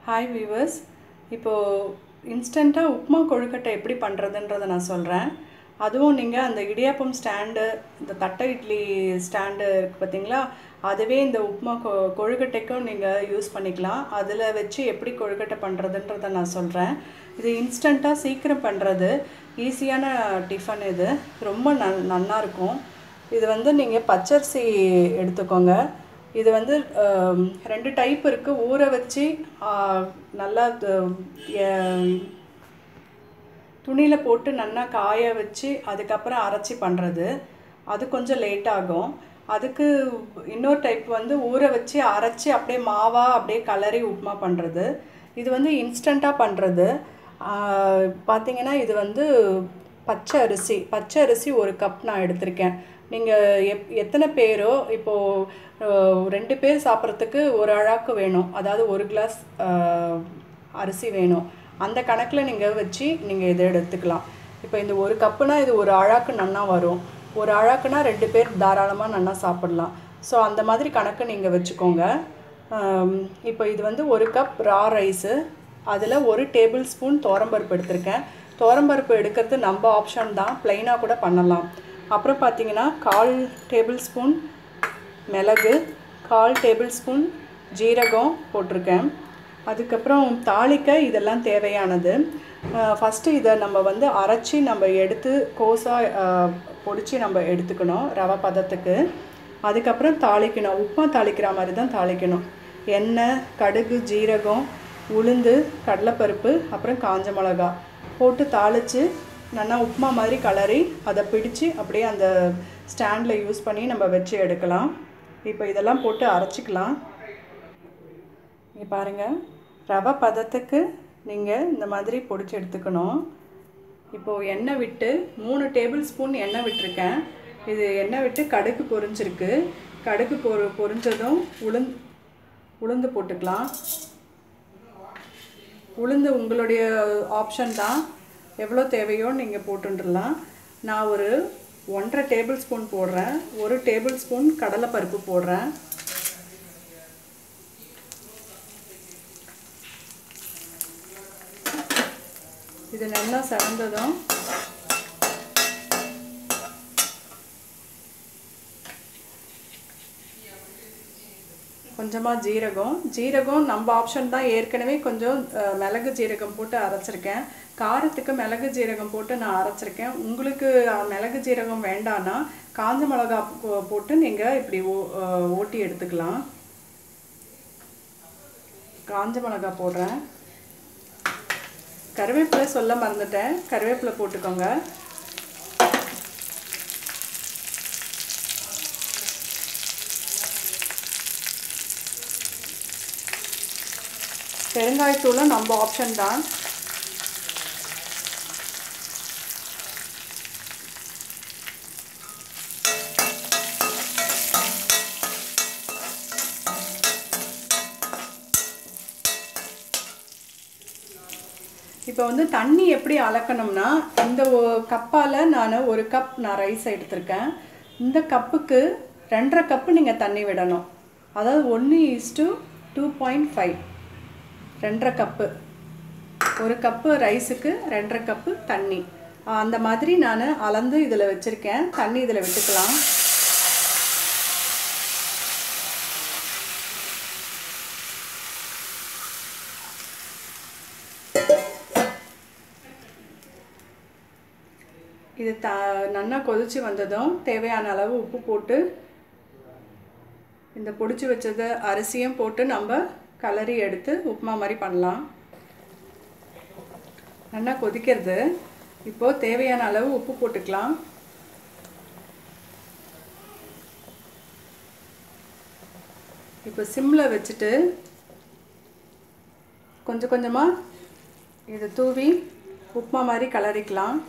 Hi viewers இப்போது இன்ஸ்டண்ட்டாக உப்புமா கொழுக்கட்டை எப்படி பண்ணுறதுன்றதை நான் சொல்கிறேன் அதுவும் நீங்கள் அந்த இடியாப்பம் ஸ்டாண்டு இந்த தட்டை இட்லி ஸ்டாண்டு இருக்குது பார்த்தீங்களா அதுவே இந்த உப்புமா கொ கொழுக்கட்டைக்கும் நீங்கள் யூஸ் பண்ணிக்கலாம் அதில் வச்சு எப்படி கொழுக்கட்டை பண்ணுறதுன்றதை நான் சொல்கிறேன் இது இன்ஸ்டண்ட்டாக சீக்கிரம் பண்ணுறது ஈஸியான டிஃபன் இது ரொம்ப நல் நல்லா இருக்கும் இது வந்து நீங்கள் பச்சரிசி எடுத்துக்கோங்க இது வந்து ஆம், ரெண்டு டைப் இருக்குது ஊற வச்சு ஆ, நல்லா துணியில் போட்டு நல்லா காய வச்சு அதுக்கப்புறம் அரைச்சி பண்ணுறது அது கொஞ்சம் லேட் ஆகும் அதுக்கு இன்னொரு டைப் வந்து ஊற வச்சு அரைச்சி அப்படியே மாவா அப்படியே கலரி உப்புமா பண்ணுறது இது வந்து இன்ஸ்டண்ட்டாக பண்ணுறது பார்த்தீங்கன்னா இது வந்து பச்சை அரிசி பச்சை அரிசி ஒரு கப் நான் எடுத்திருக்கேன் நீங்கள் எப் எத்தனை பேரோ இப்போது ரெண்டு பேர் சாப்பிட்றதுக்கு ஒரு அழாக்கு வேணும் அதாவது ஒரு கிளாஸ் அரிசி வேணும் அந்த கணக்கில் நீங்கள் வச்சு நீங்கள் இதை எடுத்துக்கலாம் இப்போ இந்த ஒரு கப்புனா இது ஒரு அழாக்கு நன்னா வரும் ஒரு அழாக்குனா ரெண்டு பேர் தாராளமாக நன்னா சாப்பிடலாம் ஸோ அந்த மாதிரி கணக்கு நீங்கள் வச்சுக்கோங்க ஆம், இப்போ இது வந்து ஒரு கப் ரா ரைஸு அதில் ஒரு டேபிள் ஸ்பூன் துவரம்பருப்பு எடுத்திருக்கேன் துவரம்பருப்பு எடுக்கிறது நம்ம ஆப்ஷன் தான் ப்ளைனாக கூட பண்ணலாம் அப்புறம் பார்த்தீங்கன்னா கால் டேபிள் ஸ்பூன் மிளகு கால் டேபிள் ஸ்பூன் ஜீரகம் போட்டிருக்கேன் அதுக்கப்புறம் தாளிக்க இதெல்லாம் தேவையானது ஃபஸ்ட்டு இதை நம்ம வந்து அரைச்சி நம்ம எடுத்து கோஸாக பொடிச்சு நம்ம எடுத்துக்கணும் ரவை பதத்துக்கு அதுக்கப்புறம் தாளிக்கணும் உப்புமா தாளிக்கிற மாதிரி தான் தாளிக்கணும் எண்ணெய் கடுகு ஜீரகம் உளுந்து கடலைப்பருப்பு அப்புறம் காஞ்ச மிளகா போட்டு தாளித்து நல்லா உப்புமா மாதிரி கலரி அதை பிடிச்சு அப்படியே அந்த ஸ்டாண்டில் யூஸ் பண்ணி நம்ம வச்சு எடுக்கலாம் இப்போ இதெல்லாம் போட்டு அரைச்சிக்கலாம் இங்கே பாருங்கள் ரவை பதத்துக்கு நீங்கள் இந்த மாதிரி பொடிச்சு எடுத்துக்கணும் இப்போது எண்ணெய் விட்டு மூணு டேபிள் ஸ்பூன் எண்ணெய் விட்டுருக்கேன் இது எண்ணெய் விட்டு கடுகு பொரிஞ்சிருக்கு கடுகு பொரு பொரிஞ்சதும் உளுந்து உளுந்து போட்டுக்கலாம் உளுந்து உங்களுடைய ஆப்ஷன் தான் எவ்வளோ தேவையோ நீங்கள் போட்டுடலாம் நான் ஒரு ஒன்றரை டேபிள் ஸ்பூன் போடுறேன் ஒரு டேபிள் ஸ்பூன் கடலைப்பருப்பு போடுறேன் இது நல்லா செவந்ததும் கொஞ்சமாக ஜீரகம் ஜீரகம் நம்ம ஆப்ஷன் தான் ஏற்கனவே கொஞ்சம் அஹ், மிளகு ஜீரகம் போட்டு அரைச்சிருக்கேன் காரத்துக்கு மிளகு ஜீரகம் போட்டு நான் அரைச்சிருக்கேன் உங்களுக்கு அஹ், மிளகு ஜீரகம் வேண்டான்னா காஞ்ச மிளகா போ- போட்டு நீங்கள் இப்படி ஓ அஹ், ஓட்டி எடுத்துக்கலாம் காஞ்ச மிளகா போடுறேன் கருவேப்பிலை சொல்ல மறந்துட்டேன் கருவேப்பிலை போட்டுக்கோங்க பெருங்காயத்தூளும் நம்ம ஆப்ஷன் தான் இப்போ வந்து தண்ணி எப்படி அளக்கணும்னா இந்த கப்பால் நான் ஒரு கப் நான் ரைஸ் எடுத்திருக்கேன் இந்த கப்புக்கு ரெண்டரை கப்பு நீங்கள் தண்ணி விடணும் அதாவது ஒன்று is to two point five ரெண்டரை கப்பு ஒரு கப்பு ரைஸுக்கு ரெண்டரை கப்பு தண்ணி ஆஹ் அந்த மாதிரி நான் அளந்து இதில் வச்சுருக்கேன் தண்ணி இதில் விட்டுக்கலாம் இது த நல்லா கொதிச்சு வந்ததும் தேவையான அளவு உப்பு போட்டு இந்த பொடிச்சு வச்சது அரிசியும் போட்டு நம்ம கலரி எடுத்து உப்புமா மாதிரி பண்ணலாம் நல்லா கொதிக்கிறது இப்போது தேவையான அளவு உப்பு போட்டுக்கலாம் இப்போ சிம்மில் வச்சுட்டு கொஞ்சம் கொஞ்சமாக இதை தூவி உப்புமா மாதிரி கலரிக்கலாம்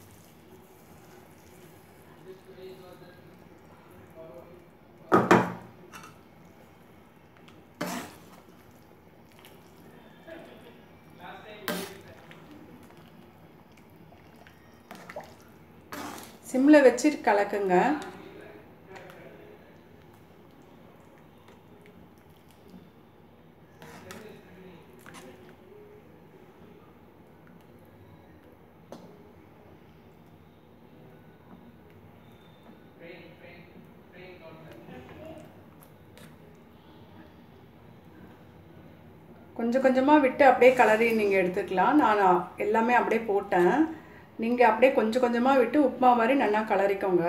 சிம்மில் வச்சு கலக்குங்க கொஞ்சம் கொஞ்சமாக விட்டு அப்படியே கலரி நீங்கள் எடுத்துக்கலாம் நான் எல்லாமே அப்படியே போட்டேன் நீங்கள் அப்படியே கொஞ்சம் கொஞ்சமாக விட்டு உப்புமா மாதிரி நல்லா கலரிக்கோங்க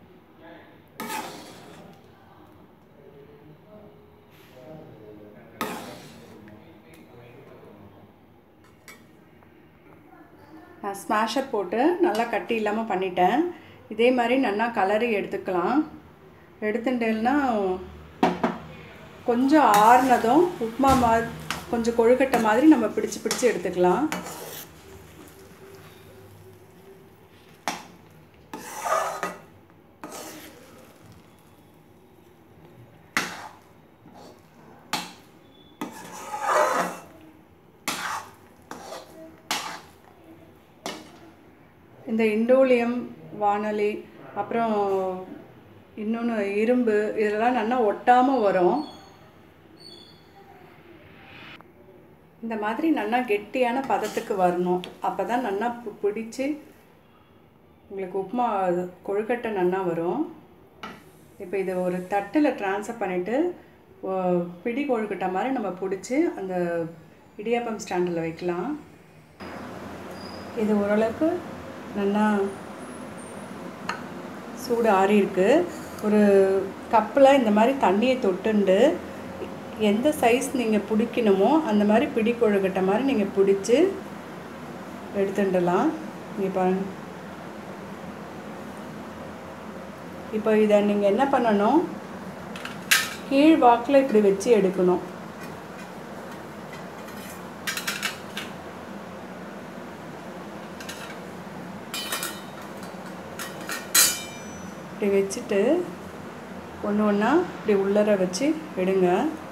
நான் ஸ்மாஷர் போட்டு நல்லா கட்டி இல்லாமல் பண்ணிட்டேன் இதே மாதிரி நல்லா கலரி எடுத்துக்கலாம் எடுத்துட்டேன்னா கொஞ்சம் ஆறுனதும் உப்புமா மா கொஞ்சம் கொழுக்கட்டை மாதிரி நம்ம பிடிச்சு பிடிச்சு எடுத்துக்கலாம் இந்த இண்டோலியம் வானொலி அப்புறம் இன்னொன்று இரும்பு இதெல்லாம் நல்லா ஒட்டாமல் வரும் இந்த மாதிரி நல்லா கெட்டியான பதத்துக்கு வரணும் அப்போ தான் நல்லா பு- பிடிச்சு உங்களுக்கு உப்புமா கொழுக்கட்டை நல்லா வரும் இப்போ இதை ஒரு தட்டில் ட்ரான்ஸ்ஃபர் பண்ணிவிட்டு பிடி கொழுக்கட்டை மாதிரி நம்ம பிடிச்சி அந்த இடியாப்பம் ஸ்டாண்டில் வைக்கலாம் இது ஓரளவுக்கு நல்லா சூடு ஆறி இருக்கு ஒரு கப்பில் இந்த மாதிரி தண்ணியை தொட்டுண்டு எந்த சைஸ் நீங்கள் பிடிக்கணுமோ அந்த மாதிரி பிடி கொழுக்கட்டை மாதிரி நீங்கள் பிடிச்சி எடுத்துடலாம் இங்கே பாருங்க இப்போ இதை நீங்கள் என்ன பண்ணணும் கீழ் வாக்கில் இப்படி வச்சு எடுக்கணும் இப்படி வச்சுட்டு ஒன்று ஒன்றா இப்படி உள்ளர வச்சு எடுங்க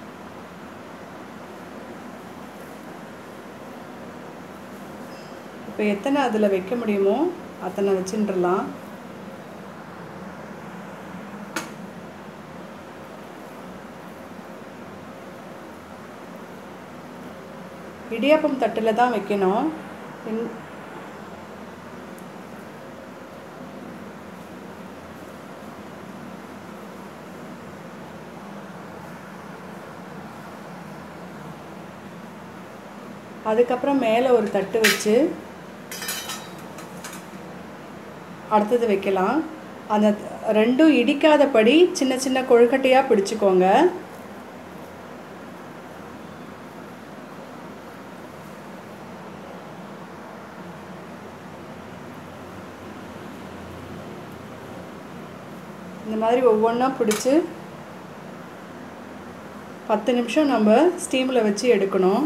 இப்போ எத்தனை அதில் வைக்க முடியுமோ அத்தனை வச்சுட்டுலாம் இடியாப்பம் தட்டில் தான் வைக்கணும் இன்- அதுக்கப்புறம் மேலே ஒரு தட்டு வச்சு அடுத்தது வைக்கலாம் அந்த ரெண்டும் இடிக்காதபடி சின்ன சின்ன கொழுக்கட்டையாக பிடிச்சுக்கோங்க இந்த மாதிரி ஒவ்வொன்றா பிடிச்சி பத்து நிமிஷம் நம்ம ஸ்டீமில் வச்சு எடுக்கணும்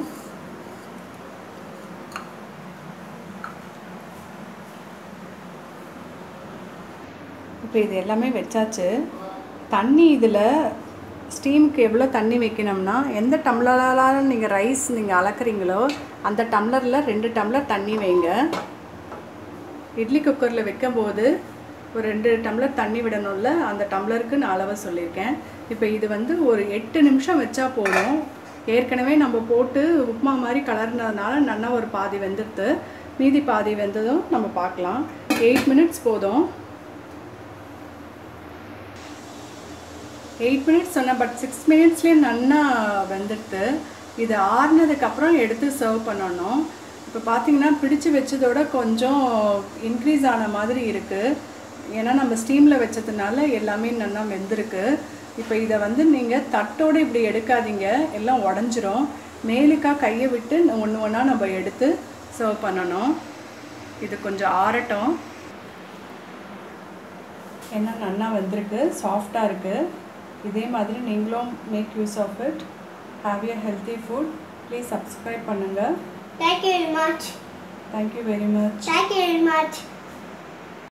இப்போ இது எல்லாமே வச்சாச்சு தண்ணி இதில் ஸ்டீமுக்கு எவ்வளோ தண்ணி வைக்கணும்னா எந்த டம்ளரால் நீங்கள் ரைஸ் நீங்கள் அளக்குறீங்களோ அந்த டம்ளரில் ரெண்டு டம்ளர் தண்ணி வைங்க இட்லி குக்கரில் வைக்கும்போது ஒரு ரெண்டு டம்ளர் தண்ணி விடணும்ல அந்த டம்ளருக்கு நான் அளவை சொல்லியிருக்கேன் இப்போ இது வந்து ஒரு எட்டு நிமிஷம் வச்சா போதும் ஏற்கனவே நம்ம போட்டு உப்புமா மாதிரி கலர்னதுனால நல்லா ஒரு பாதி வெந்துடுது மீதி பாதி வெந்ததும் நம்ம பார்க்கலாம் எயிட் மினிட்ஸ் போதும் எயிட் மினிட்ஸ் சொன்னேன் பட் சிக்ஸ் மினிட்ஸ்லேயே நல்லா வெந்துடுது இது ஆறுனதுக்கப்புறம் எடுத்து சர்வ் பண்ணணும் இப்போ பார்த்தீங்கன்னா பிடிச்சு வச்சதோட கொஞ்சம் இன்க்ரீஸ் ஆன மாதிரி இருக்குது ஏன்னா நம்ம ஸ்டீமில் வச்சதுனால எல்லாமே நல்லா வெந்திருக்கு இப்போ இதை வந்து நீங்கள் தட்டோடு இப்படி எடுக்காதீங்க எல்லாம் உடஞ்சிரும் மேலுக்கா கையை விட்டு ஒன்று ஒன்றா நம்ம எடுத்து சர்வ் பண்ணணும் இது கொஞ்சம் ஆறட்டும் ஏன்னா நல்லா வந்திருக்கு சாஃப்டாக இருக்குது இதே மாதிரி நீங்களும் make use of it have a healthy food please subscribe பண்ணுங்கள் Thank you very much. Thank you very much Thank you very much.